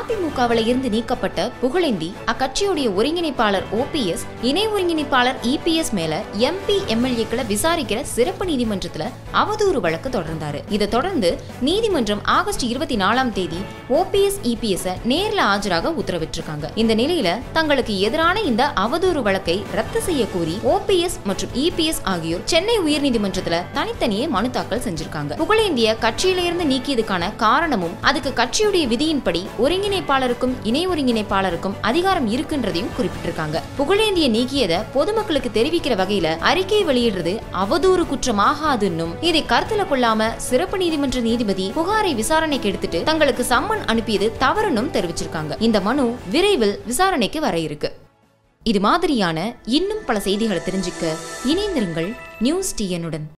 அதிமுகவில் இருந்து நீக்கப்பட்ட புகழேந்தி அக்கட்சியுடைய ஒருங்கிணைப்பாளர் ஓபிஎஸ் இணை ஒருங்கிணைப்பாளர் இபிஎஸ் மேல எம்பி எம்எல்ஏக்களை விசாரிக்கிற சிறப்பு நீதிமன்றத்துல அவதூறு வழக்கு தொடர்ந்தாரு இதை தொடர்ந்து நீதிமன்றம் ஆகஸ்ட் இருபத்தி நாலாம் தேதி ஓபிஎஸ் இபிஎஸ் நேர்ல ஆஜராக உத்தரவிட்டிருக்காங்க இந்த நிலையில தங்களுக்கு எதிரான இந்த அவதூறு வழக்கை ரத்து செய்ய கோரி ஓபிஎஸ் மற்றும் இபிஎஸ் ஆகியோர் சென்னை உயர்நீதிமன்றத்துல தனித்தனியே மனு தாக்கல் செஞ்சிருக்காங்க புகழேந்திய கட்சியில இருந்து நீக்கியதுக்கான காரணமும் அதுக்கு கட்சியுடைய விதியின்படி ஒருங்கிணைப்பாளருக்கும் இணை ஒருங்கிணைப்பாளருக்கும் அதிகாரம் இருக்குன்றதையும் குறிப்பிட்டிருக்காங்க புகழேந்திய நீக்கியதை பொதுமக்களுக்கு தெரிவிக்கிற வகையில அறிக்கை வெளியிடுறது அவதூறு குற்றமாகாதுன்னும் இதை கருத்துல கொள்ளாம சிறப்பு நீதிமன்ற நீதிபதி புகாரை விசாரணைக்கு எடுத்துட்டு தங்களுக்கு சம்மன் அனுப்பியது தவறுனும் தெரிவிச்சிருக்காங்க இந்த மனு விரைவில் விசாரணைக்கு வர இருக்கு இது மாதிரியான இன்னும் பல செய்திகளை தெரிஞ்சுக்க இணைந்திருங்கள் நியூஸ் டிஎனுடன்